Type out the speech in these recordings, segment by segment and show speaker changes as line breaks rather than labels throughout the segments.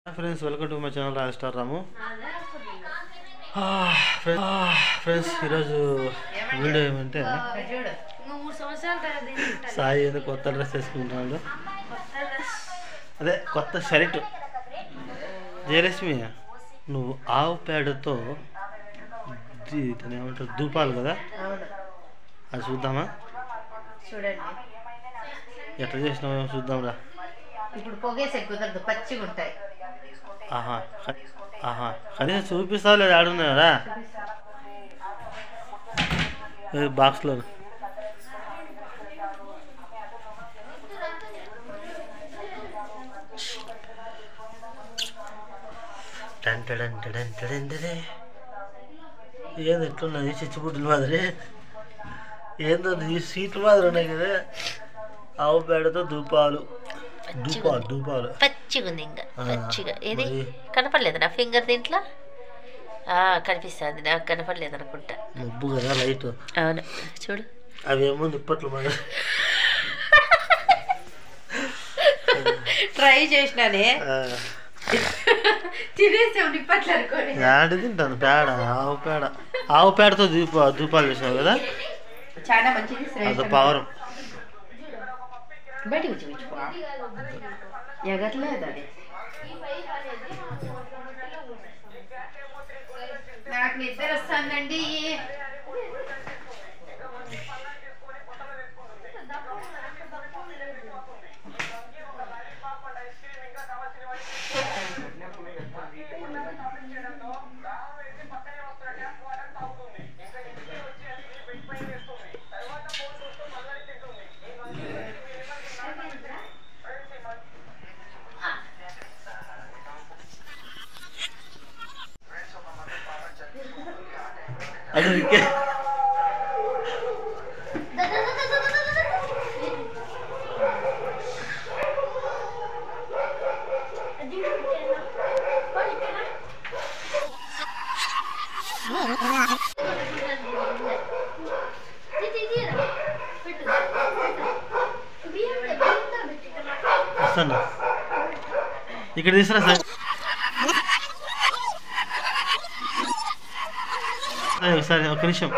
Friends welcome to my channel Raj star Ramu friends ఈరోజు video ఏమంటే
చూడు ఇంకో మూడు సంవత్సరాలు తర్వాత తింటాను.
సాయి ఏదో కొత్త డ్రెస్ వేసుకుంటున్నాడు
కొత్త డ్రెస్.
అదే కొత్త షర్ట్ జయలక్ష్మి నువ్వు ఆవు పేడతో ది- దాన్ని ఏమంటారు ధూపాలు కదా
అవును
అది చూద్దామా
చూడండి
ఎట్లా చేసినామో చూద్దాంరా
ఇప్పుడు పొగేసే కుదరదు పచ్చిగా ఉంటాయి
ఆహా క- ఆహా కనీసం చూపిస్తావు లేదు ఆడున్నారా బాక్స్లో ఏంది ఎట్లున్నది చిచ్చుబుడ్డుల మాదిరి ఏందో ఈ సీట్లు మాదిరి ఉన్నాయి కదా ఆవు పేడతో ధూపాలు ధూపాలు ధూపాలు
పచ్చిగా ఉంది ఇంకా
ఆ,
పచ్చిగా ఏది
మరి-
కనపడలేదు నా ఫింగర్ దీంట్లో ఆ, కనిపిస్తుంది నాకు కనపడలేదు అనుకుంటా
మబ్బు కదా లైట్
అవును చూడు
అవేమో నిప్పట్లు మరి
ట్రై చేసినానే తినేసాం నిప్పట్లు అనుకోని
యాడ తింటాను పేడ ఆవు పేడ ఆవు పేడతో దీప దీపాలు వేసినావు కదా
చాలా మంచిది
అది
శ్రేష్టం.
పవరం
బయటికి వచ్చి విచ్చుకో ఎగట్లేదు అది నాకు నిద్ర వస్తుందండి
అది ఇంకే వస్తాను ఇక్కడ తీసురా సార్ సరే, ఒకసారి ఒక నిమిషం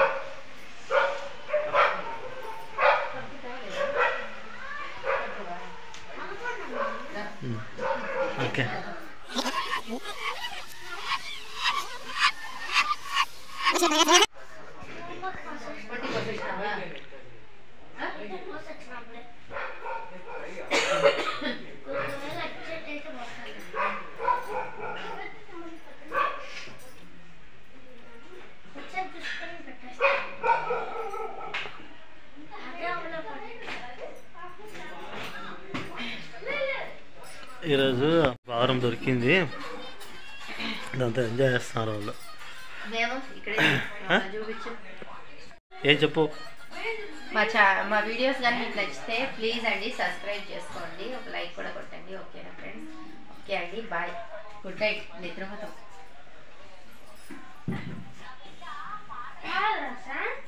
ఉమ్, ఓకే ఈరోజు వారం దొరికింది దాంతో ఎంజాయ్ చేస్తున్నారు వాళ్ళు
మేము ఇక్కడ
ఆ?
చూపించు
ఏం చెప్పు
మా చా మా వీడియోస్ కానీ మీకు నచ్చితే ప్లీజ్ అండి సబ్స్క్రైబ్ చేసుకోండి ఒక లైక్ కూడా కొట్టండి ఓకేనా ఫ్రెండ్స్ ఓకే అండి బాయ్ గుడ్ నైట్ నిద్రపోతాం